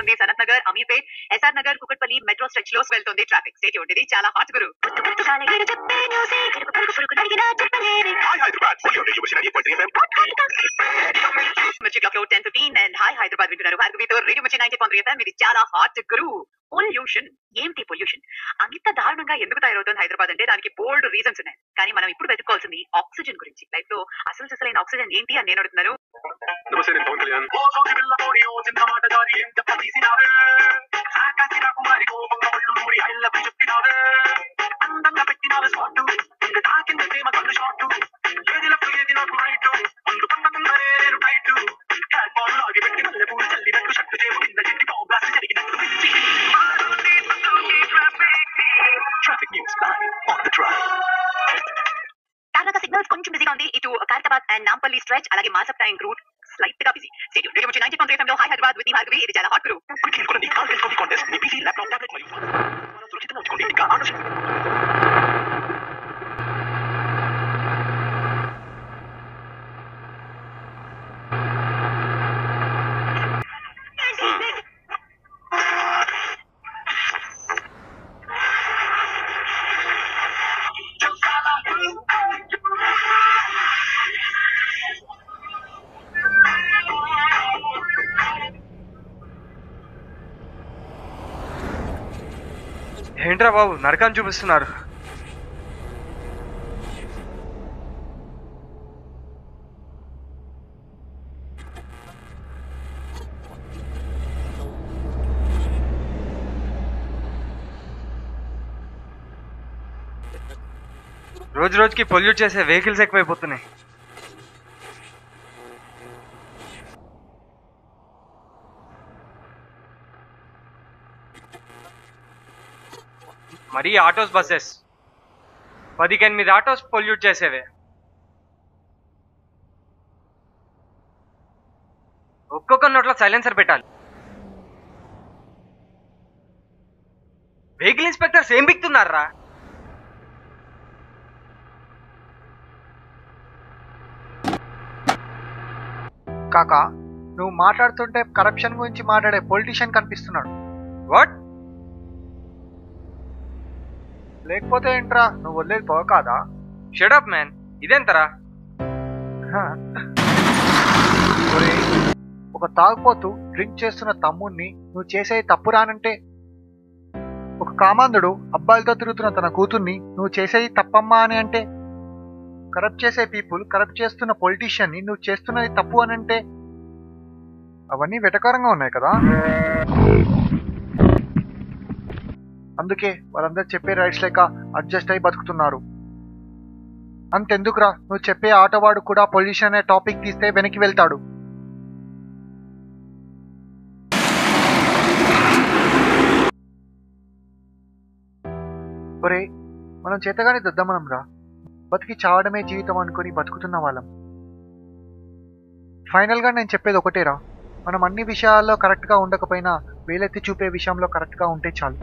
అవుతుంది Sanath Nagar Ameerpet SR Nagar Kukatpally metro stretch లో వెళ్తుంది ట్రాఫిక్ స్టేట్ ఇది చాలా హాట్ గురు Hi Hyderabad, Polio Radio Machine 98.3 FM. Mirchi clock లో ten fifteen and hi Hyderabad వింటున్నారు భార్గవితో radio Mirchi ninety point FM ఇది చాలా హాట్ గురు పొల్యూషన్ ఏంటి పొల్యూషన్ అంత దారుణంగా ఎందుకు తయారవుతుంది హైదరాబాద్ అంటే దానికి బోల్డ్ రీజన్స్ ఉన్నాయి కానీ మనం ఇప్పుడు వెతుక్కోవాల్సింది ఆక్సిజన్ గురించి లైఫ్ లో అసలు అసలైన ఆక్సిజన్ ఏంటి అని నేను అడుగుతున్నాను నమస్తే నేను Pavan Kalyan traffic news on the track తారక సిగ్నల్స్ కొంచెం బిజీగా ఉంది ఇటు ఖైరతాబాద్ అండ్ నాంపల్లి స్ట్రెచ్ అలాగే మాసప్ టైం రూట్ స్లైట్ గా busy stadium radio Mirchi ninety point FM లో హాయ్ హైదరాబాద్ విత్ భార్గవి ఇది చాలా హాట్ గురు క్విక్ కొనండి కాల్ టెలిఫోన్ కాంటెస్ట్ మీ పీసీ ల్యాప్టాప్ టాబ్లెట్ మరియు phone. మనం సురక్షితంగా ఉంచుకోండి ఇంకా ఆకర్షించండి ఏంట్రా బాబు నరకాన్ని చూపిస్తున్నారు రోజు రోజుకి పొల్యూట్ చేసే వెహికల్స్ ఎక్కువైపోతున్నాయి మరీ ఆటోస్ బస్సెస్ పదికి ఎనిమిది ఆటోస్ పొల్యూట్ చేసేవే ఒక్కొక్క నోట్లో సైలెన్సర్ పెట్టాలి వెహికల్ ఇన్స్పెక్టర్స్ ఏం బిక్తున్నారా కాక నువ్వు మాట్లాడుతుంటే కరప్షన్ గురించి మాట్లాడే పొలిటీషియన్ కనిపిస్తున్నాడు వాట్ లేకపోతే ఏంట్రా నువ్వు వదిలేదు పోవ కాదా షడప్ మ్యాన్ ఇదెంతరా హ. ఒరేయ్, ఒక తాగుపోతూ డ్రింక్ చేస్తున్న తమ్ముణ్ణి నువ్వు చేసేది తప్పు రానంటే ఒక కామాంధుడు అబ్బాయిలతో తిరుగుతున్న తన కూతుర్ని నువ్వు చేసేది తప్పమ్మా అని అంటే కరప్ట్ చేసే పీపుల్ కరప్ట్ చేస్తున్న పొలిటీషియన్ని నువ్వు చేస్తున్నది తప్పు అని అంటే అవన్నీ వెటకారంగా ఉన్నాయి కదా అందుకే వాళ్ళందరూ చెప్పే రైట్స్ లేక అడ్జస్ట్ అయి బతుకుతున్నారు అంతెందుకురా నువ్వు చెప్పే ఆటవాడు కూడా పొల్యూషన్ అనే టాపిక్ తీస్తే వెనక్కి వెళ్తాడు ఒరే మనం చేతగానే దద్దమనం రా బతికి చావడమే జీవితం అనుకుని బతుకుతున్న వాళ్ళం ఫైనల్గా నేను చెప్పేది ఒకటేరా మనం అన్ని విషయాల్లో కరెక్ట్గా ఉండకపోయినా వేలెత్తి చూపే విషయంలో కరెక్ట్గా ఉంటే చాలు